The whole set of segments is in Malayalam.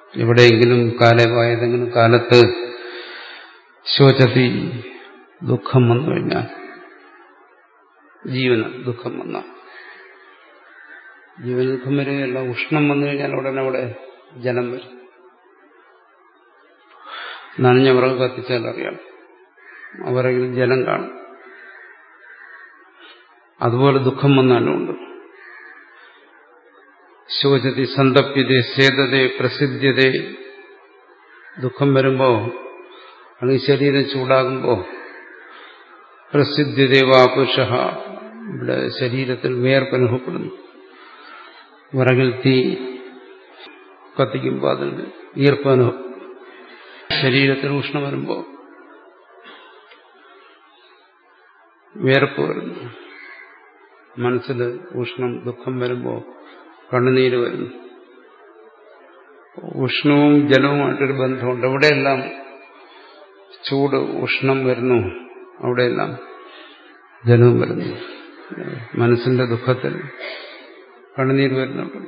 എവിടെയെങ്കിലും കാലമായ ഏതെങ്കിലും കാലത്ത് ശോചതി ദുഃഖം വന്നു കഴിഞ്ഞാൽ ജീവന് ദുഃഖം വന്ന ജീവന ദുഃഖം വരികയല്ല ഉഷ്ണം വന്നു കഴിഞ്ഞാൽ ഉടനെ അവിടെ ജലം വരും നനഞ്ഞ വിറക് കത്തിച്ചാൽ അറിയാം അവരെങ്കിലും ജലം കാണും അതുപോലെ ദുഃഖം വന്നാലും ഉണ്ട് ശോചതി സന്തപ്യത സേതത പ്രസിദ്ധ്യത ദുഃഖം വരുമ്പോ അല്ലെങ്കിൽ ശരീരം ചൂടാകുമ്പോ പ്രസിദ്ധ്യതേവാപുഷ ഇവിടെ ശരീരത്തിൽ വേർപ്പ് അനുഭവപ്പെടുന്നു വിറകിൽ തീ കത്തിക്കുമ്പോൾ അതിൽ ഈർപ്പ് അനുഭവം ശരീരത്തിൽ ഉഷ്ണം വരുമ്പോൾ വേർപ്പ് വരുന്നു മനസ്സിൽ ഉഷ്ണം ദുഃഖം വരുമ്പോൾ കണ്ണുനീര് വരുന്നു ഉഷ്ണവും ജലവുമായിട്ടൊരു ബന്ധമുണ്ട് എവിടെയെല്ലാം ചൂട് ഉഷ്ണം വരുന്നു അവിടെയെല്ലാം ജലവും വരുന്നു മനസ്സിന്റെ ദുഃഖത്തിൽ കണ്ണുനീര് വരുന്നുണ്ട്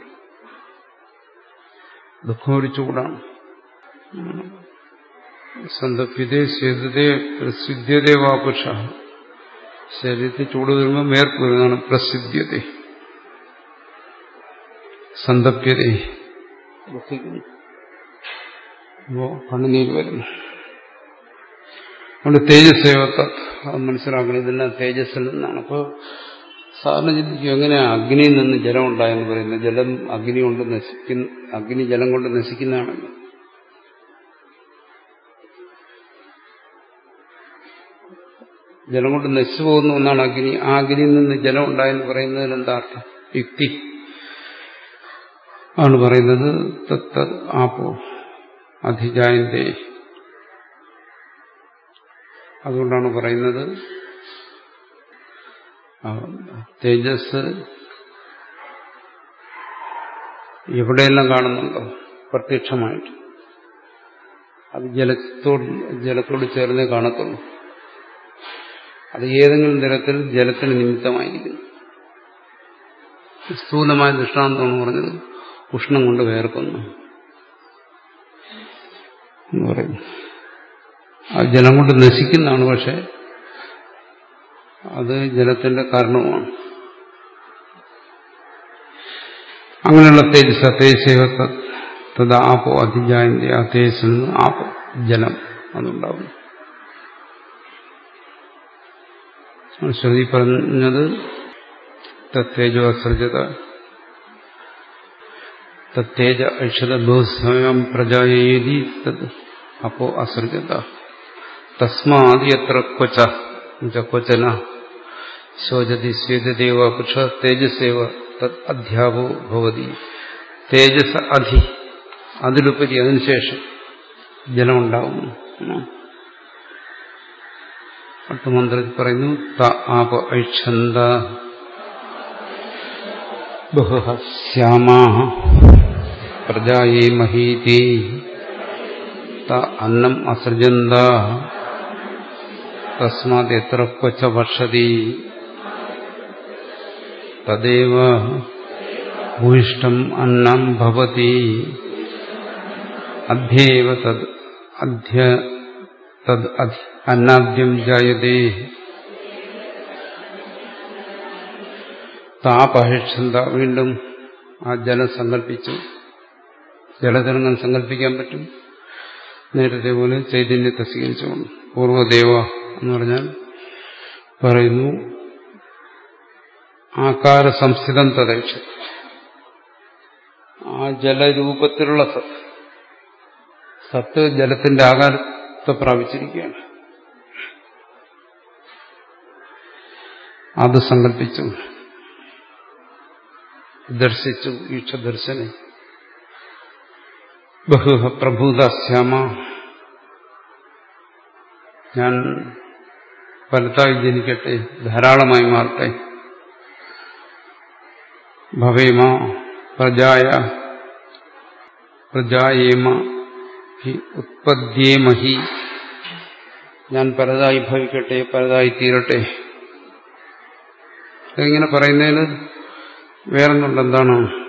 ദുഃഖം ഒരു ചൂടാണ് സന്തപ്യതേ ശീതതേ പ്രസിദ്ധ്യതേ വാപുഷ ശരീരത്തിൽ ചൂട് വരുമ്പോൾ മേർപ്പ് വരുന്നതാണ് പ്രസിദ്ധ്യത സന്തപ്യത ദുഃഖിക്കുന്നു അപ്പോ കണ്ണുനീര് വരുന്നു അതുകൊണ്ട് തേജസ്സേവത്ത അത് മനസ്സിലാക്കണം ഇതെല്ലാം തേജസ്സിൽ നിന്നാണ് അപ്പോൾ സാധാരണ ചിന്തിക്കും എങ്ങനെയാ അഗ്നിയിൽ നിന്ന് ജലം ഉണ്ടായെന്ന് പറയുന്നത് ജലം അഗ്നി കൊണ്ട് നശിക്കുന്ന അഗ്നി ജലം കൊണ്ട് നശിക്കുന്നതാണല്ലോ ജലം കൊണ്ട് നശിച്ചു പോകുന്ന ഒന്നാണ് അഗ്നി ആ അഗ്നിയിൽ നിന്ന് ജലം ഉണ്ടായെന്ന് പറയുന്നതിന് എന്താ അർത്ഥം യുക്തി ആണ് പറയുന്നത് തത്ത് ആപ്പോ അധിജായന്റെ അതുകൊണ്ടാണ് പറയുന്നത് തേജസ് എവിടെയെല്ലാം കാണുന്നുണ്ടോ പ്രത്യക്ഷമായിട്ട് അത് ജലത്തോട് ജലത്തോട് ചേർന്നേ കാണത്തുള്ളൂ അത് ഏതെങ്കിലും തരത്തിൽ ജലത്തിന് നിമിത്തമായിരിക്കുന്നു സ്ഥൂലമായ ദൃഷ്ടാന്തമാണ് പറഞ്ഞത് ഉഷ്ണം കൊണ്ട് വേർക്കുന്നു എന്ന് പറയുന്നു ആ ജലം കൊണ്ട് നശിക്കുന്നതാണ് പക്ഷെ അത് ജലത്തിന്റെ കാരണവുമാണ് അങ്ങനെയുള്ള തേജസ് തേജസേവ തത് ആപ്പോ അധിജായന്റെ ആ തേജസ്സിൽ നിന്ന് ആപ്പോ ജലം അതുണ്ടാവുന്നു ശ്രുതി പറഞ്ഞത് തത്തേജോ അസൃജത തത്തേജ ഐഷത ബഹുസ്വയം പ്രജായേതി തത് അപ്പോ അസൃജത തസ്മാത് എത്ര ക്വച ക്വചന ശോചതി സ്വേദദേവ പുഷ തേജസ്സേവ തത് അധ്യാപോ ഭവതി തേജസ് അധി അതിലുപരി അതിനുശേഷം ജലമുണ്ടാകുന്നു അടുത്ത മന്ത്രത്തിൽ പറയുന്നു ത ആപ ഐക്ഷന്ത ബഹുഹ ശ്യാമാ പ്രജായേ മഹീതി ത അന്നം അസൃജന്ത തസ്മാത് എത്ര ക്വച്ച വർഷതി തദേവ ഭൂയിഷ്ടം അന്നം ഭവതി അധ്യേവ തദ് അധ്യ തദ് അന്നാദ്യം ജായതേ താപഹിഷന്ത വീണ്ടും ആ ജലം സങ്കല്പിച്ചു ജലതരംഗം സങ്കല്പിക്കാൻ പറ്റും നേരത്തെ പോലെ ചൈതന്യത്തെ സ്വീകരിച്ചുകൊണ്ട് പൂർവദേവ എന്ന് പറഞ്ഞാൽ പറയുന്നു ആകാര സംസ്ഥിതം തദക്ഷ ആ ജലരൂപത്തിലുള്ള സത്ത് സത്ത് ജലത്തിന്റെ ആകാരത്തെ പ്രാപിച്ചിരിക്കുകയാണ് അത് സങ്കല്പിച്ചു ദർശിച്ചു ഈക്ഷദർശനെ ബഹുഹ പ്രഭൂതാശ്യാമ ഞാൻ വലുതായി ജനിക്കട്ടെ ധാരാളമായി മാറട്ടെ ഭവേമ പ്രജായ പ്രജായേമ ഹി ഉത്പദ്യേമഹി ഞാൻ പലതായി ഭവിക്കട്ടെ പലതായി തീരട്ടെ ഇങ്ങനെ പറയുന്നതിന് വേറൊന്നുണ്ട് എന്താണ്